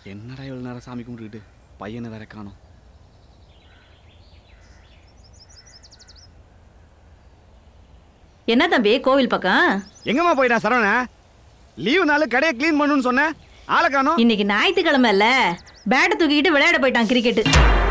என்னடா இவ்வளோ நேரம் சாமி கும்பிட்டுக்கிட்டு பையனை வேற காணோம் என்ன தம்பி கோவில் பக்கம் எங்கம்மா போயிட்டான் சரவண லீவு நாள் கடையை க்ளீன் பண்ணுன்னு சொன்னேன் ஆளை காணோம் இன்னைக்கு ஞாயிற்றுக்கிழமை இல்ல பேட்டை தூக்கிட்டு விளையாட போயிட்டான் கிரிக்கெட்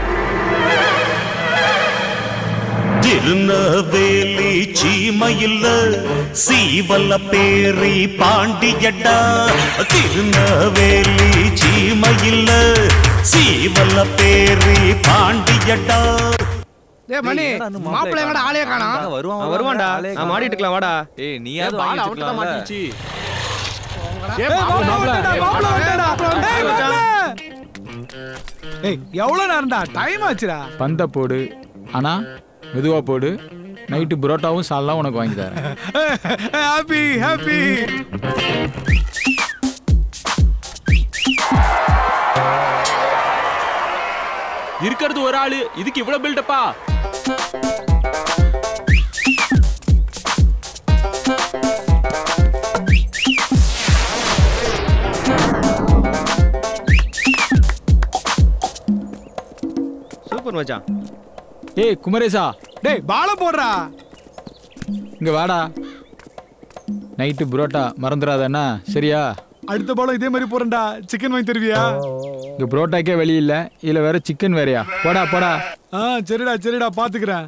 திருநவேலி சீமையில் சீவல பேரி பாண்டியடா திருநவேலி சீமையில் சீவல பேரி பாண்டியடா டேய் மணி மாப்பிள்ளை எங்கடா ஆளே காணோம் வருவான் வருவான்டா நான் மாடிட்டு இருக்கலாம் வாடா ஏய் நீயாவது பால் வாங்கி அவன்கிட்ட தான் வச்சுக்கலாம்ல. மாட்டிச்சு ஏய், மாப்பிள்ளை வந்துட்டா, மாப்பிள்ளை வந்துட்டா. ஏய், மாப்பிள்ளை. ஏய் எவ்வளவு நேரம்டா டைம் ஆச்சுடா பந்த போடு ஆனா மெதுவா போடு நைட்டு புரோட்டாவும் சால்லாம் உனக்கு வாங்கி தரேன் ஹாப்பி ஹாப்பி இருக்கிறது ஒரு ஆளு இதுக்கு இவ்வளவு பில்டப்பா சூப்பர் மச்சான் ஏய் குமரேசா டேய் பால போடுறா இங்க வாடா நைட்டு புரோட்டா மறந்துடாதண்ணா சரியா அடுத்த பாலம் இதே மாதிரி போறேன்டா சிக்கன் வாங்கி தருவியா இங்க புரோட்டாக்கே வழி இல்ல இதுல வேற சிக்கன் வேறயா போடா போடா ஆ சரிடா சரிடா பாத்துக்கிறேன்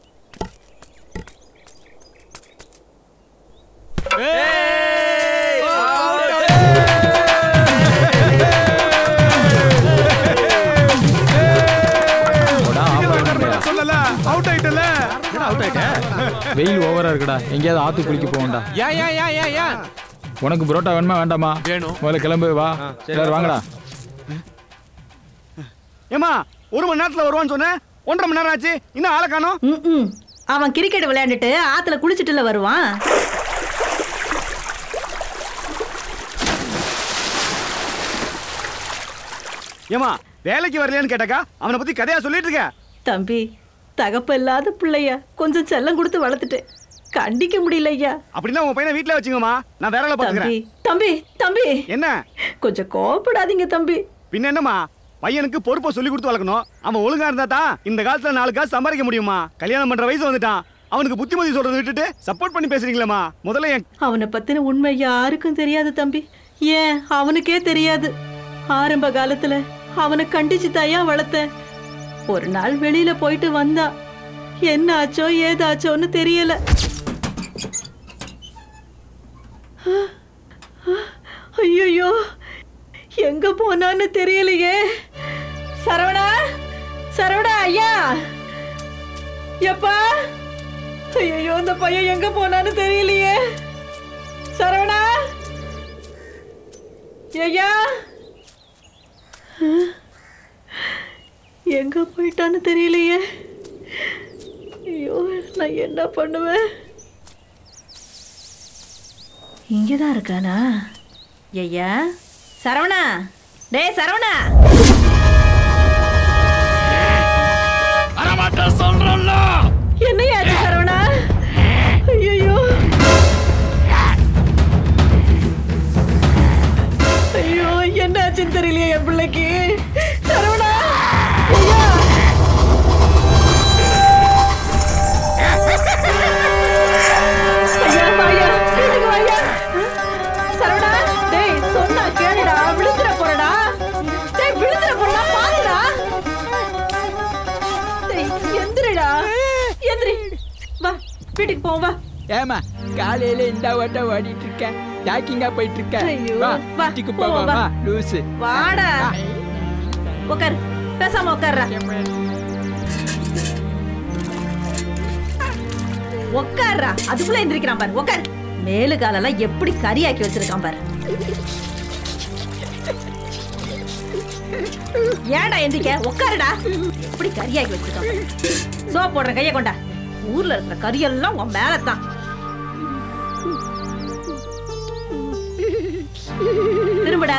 போடா ஆஃப் ஆகணும்டா. சொல்லல அவுட் ஆயிட்டல அவுட் ஆயிட்டேன் வெயில் ஓவரா இருக்குடா எங்கேயாவது ஆத்து குளிக்க போகண்டா ஏன் ஏன் ஏன் ஏன் ஏன் உனக்கு புரோட்டா வேணுமா வேண்டாமா வேணும். முதல்ல கிளம்பு வா சரி, எல்லாரும் வாங்கடா ஏமா ஒரு மணி நேரத்தில் வருவான்னு சொன்னேன் ஒன்றரை மணி நேரம் ஆச்சு இன்னும் ஆளை காணோம் ம் அவன் கிரிக்கெட் விளையாண்டுட்டு ஆத்துல குளிச்சுட்டுல வருவான் ஏமா வேலைக்கு வரலையான்னு கேட்டாக்கா அவனை பத்தி கதையா சொல்லிட்டு இருக்க தம்பி தகப்ப இல்லாத பிள்ளையா கொஞ்சம் செல்லம் கொடுத்து வளர்த்துட்டேன் கண்டிக்க முடியல ஐயா அப்படின்னா உங்க பையனை வீட்டில் வச்சுங்கம்மா நான் வேற வேலை தம்பி பார்த்துக்கிறேன் தம்பி தம்பி என்ன கொஞ்சம் கோவப்படாதீங்க தம்பி பின்ன என்னம்மா பையனுக்கு பொறுப்பை சொல்லி கொடுத்து வளர்க்கணும் அவன் ஒழுங்கா இருந்தா தான் இந்த காலத்துல நாலு காசு சம்பாதிக்க முடியுமா கல்யாணம் பண்ற வயசு வந்துட்டான் அவனுக்கு புத்திமதி சொல்றதை விட்டுட்டு சப்போர்ட் பண்ணி பேசுறீங்களேம்மா முதல்ல என் அவனை பத்தின உண்மை யாருக்கும் தெரியாது தம்பி ஏன் அவனுக்கே தெரியாது ஆரம்ப காலத்துல அவனை கண்டிச்சு தாயா வளர்த்தேன் ஒரு நாள் வெளியில போயிட்டு வந்தா என்ன ஆச்சோ ஏதாச்சோன்னு தெரியல ஐயோ எங்க போனான்னு தெரியலையே சரவணா சரவணா ஐயா எப்பா ஐயோ இந்த பையன் எங்க போனான்னு தெரியலையே சரவணா ஐயா எங்க போயிட்டான்னு தெரியலையே ஐயோ நான் என்ன பண்ணுவேன் இங்கதான் இருக்கானா ஐயா சரவணா டேய் சரவணா என்னையா ஆச்சு சரவணா ஐயோ ஐயோ என்ன ஆச்சுன்னு தெரியலையே என் பிள்ளைக்கு சரவணா ஐயா ஐயா, வாயா, வீட்டுக்கு வாயா. சரவணா, டேய், சொன்னா கேளுடா, விழுந்துற போறடா. டேய், விழுந்துற போறடா, பாருடா. டேய், எந்திரிடா, எந்திரி. வா, வீட்டுக்கு போவோம், வா. ஏமா காலையில இந்த ஓட்ட ஓடிட்டு இருக்கேன் ஜாக்கிங்கா போயிட்டு இருக்கேன் ஐயோ, வா வா, வீட்டுக்கு போவோம், போவோம் வா. வா லூசு வாடா உட்காரு பேசாம உட்கார்றா உட்கார்றா அதுக்குள்ள எந்திரிக்கிறான் பாரு உட்காரு மேலு காலெல்லாம் எப்படி கறியாக்கி வச்சிருக்கான் பாரு ஏன்டா எந்திரிக்க உட்காருடா எப்படி கறியாக்கி வச்சிருக்கான் பாரு. சோப் போடுற கைய கொண்டா ஊர்ல இருக்கிற கறியெல்லாம் உன் மேலதான் திரும்படா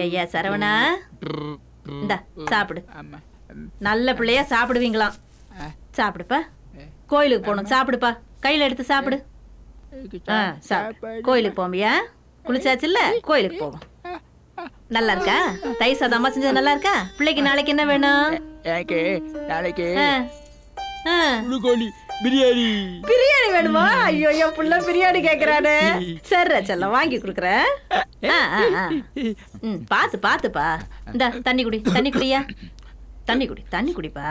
ஐயா சரவணா இந்தா சாப்பிடு நல்ல பிள்ளையா சாப்பிடுவீங்களாம் சாப்பிடுப்பா கோயிலுக்கு போகணும் சாப்பிடுப்பா கையில எடுத்து சாப்பிடு ஆ சாப்பிடு கோயிலுக்கு போம்பியா குளிச்சாச்சுல்ல கோயிலுக்கு போவோம் நல்லா இருக்கா தயிர் சாதம் அம்மா செஞ்சது நல்லா இருக்கா பிள்ளைக்கு நாளைக்கு என்ன வேணும் எனக்கு நாளைக்கு ஆ. ஆ. கோழி பிரியாணி பிரியாணி வேணுமா ஐயோ என் புள்ள பிரியாணி கேக்குறானே சரி செல்லம் வாங்கி கொடுக்குறேன் ஆ, ஆ, ஆ. ம் பாத்து பாத்துப்பா இந்த தண்ணி குடி தண்ணி குடியா தண்ணி குடி தண்ணி குடிப்பா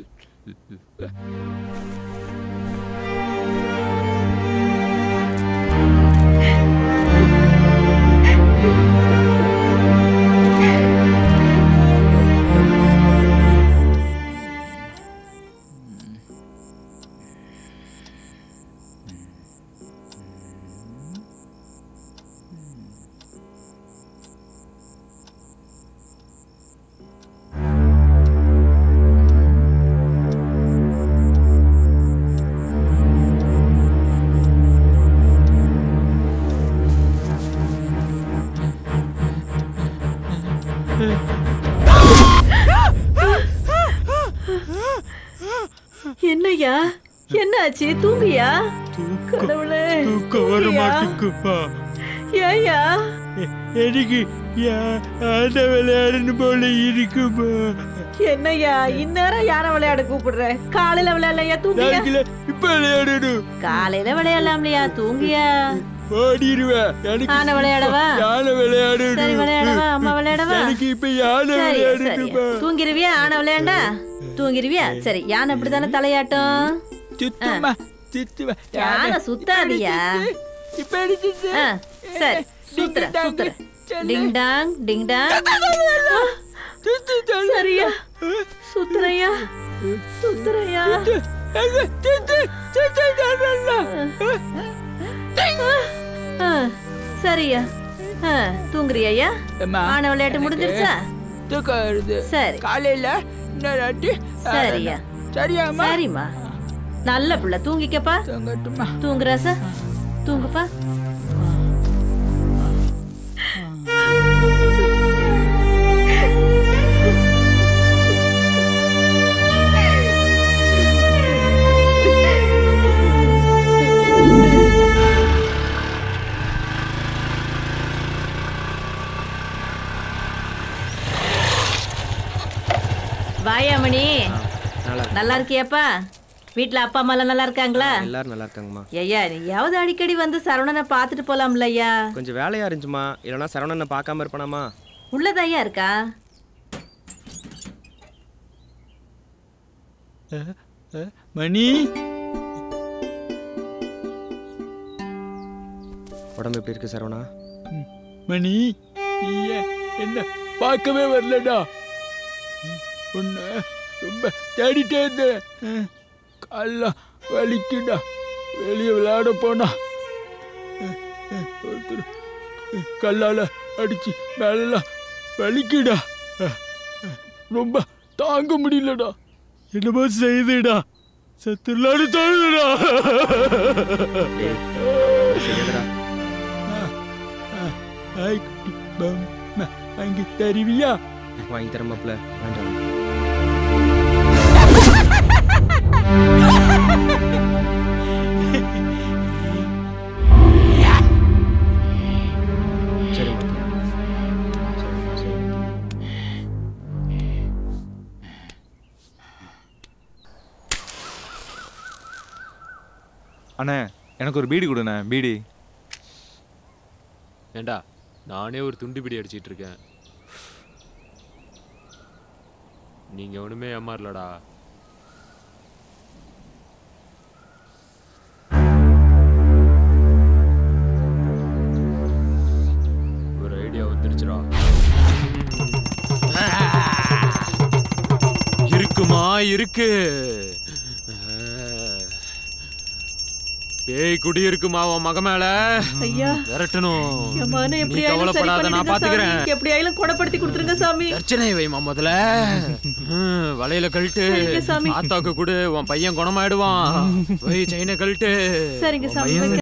என்னய்யா என்னாச்சு தூங்கியா கடவுளே தூக்கம் வர தூங்கியா? மாட்டேங்குப்பா ஏய்யா எனக்கு ஆட விளையாடணும் போல இருக்குமா என்னய்யா இந்நேரம் யாரை விளையாட கூப்பிடுற காலையில விளையாடலையா தூங்கியா நாளைக்குல இப்ப விளையாடணும் காலையில விளையாடலாம்லையா தூங்கியா ஓடிடுவேன் எனக்கு யானை விளையாடவா? யானை விளையாடணும் சரி விளையாடவா அம்மா விளையாடவா எனக்கு இப்ப யானை சரி சரி விளையாடணுமா தூங்கிருவியா ஆனை விளையாண்டா தூங்கிருவியா சரி யானை அப்படித்தானே தலையாட்டும் சுத்துமா சுத்துமா யானை சுத்தாதியா இப்ப அடிச்சிச்சு ஆ, சரி சுத்துற சுத்துற டிங் டாங் டிங் டாங் சரியா சுத்துறையா சுத்துறையா ஆ, சரியா ஆ, தூங்குறியா அம்மா, ஆனை விளையாட்டு முடிஞ்சிருச்சா தூக்கம் வருது சரி காலையில இன்னொரு வாட்டி சரியா சரியாம்மா சரிம்மா நல்ல புள்ள தூங்கிக்கப்பா தூங்கட்டுமா தூங்குறாசா தூங்குப்பா வாயாமணி நல்லா நல்லா இருக்கியாப்பா வீட்ல அப்பா அம்மா எல்லாம் நல்லா இருக்காங்களா எல்லாரும் நல்லா இருக்காங்கம்மா ஐயா நீயாவது அடிக்கடி வந்து சரவணனை பார்த்துட்டு போலாம்ல ஐயா கொஞ்சம் வேலையா இருந்துச்சுமா இல்லைன்னா சரவணனை பார்க்காம இருப்பானாமா உள்ளதாயா இருக்கா மணி உடம்பு எப்படி இருக்கு சரவணா மணி நீ ஏன் என்ன பார்க்கவே வரலடா உன்னை ரொம்ப தேடிட்டே இருந்தேன் கால்லாம் வலிக்குடா வெளியே விளையாட போனா ஒருத்தர் கல்லால அடிச்சு மேலெல்லாம் வலிக்குடா ரொம்ப தாங்க முடியலடா என்னமோ செய்துடா சத்துலாடு தோணுடா செய்யாதடா ஐ குட்டி பம் வாங்கி தருவியா வாங்கி தர மாப்பிள்ள வேண்டாம் சரி மாப்பிள்ள சரி சரி அண்ணே எனக்கு ஒரு பீடி கொடுண்ணே பீடி ஏண்டா நானே ஒரு துண்டு பிடி அடிச்சிட்டு இருக்கேன் நீங்க ஒண்ணுமே ஏமாறலடா ஒரு ஐடியா வந்துருச்சுடா இருக்குமா இருக்கு பேய் குடி இருக்குமா உன் மக மேல ஐயா விரட்டணும் என் மகனை நீ எப்படி ஆயிலும் சரி கவலைப்படாத நான் பண்ணிடுங்க பாத்துக்கிறேன் சாமி எப்படி ஆயிலும் குணப்படுத்தி கொடுத்துருங்க சாமி பிரச்சனை வைமா முதல்ல ஹம், வலையில கழட்டு சரிங்க சாமி. ஆத்தாக்கு கொடு உன் பையன் குணமாயிடுவான் போய் செயினை கழட்டு சரிங்க உன் சாமி பையன் வைக்கிறேன்.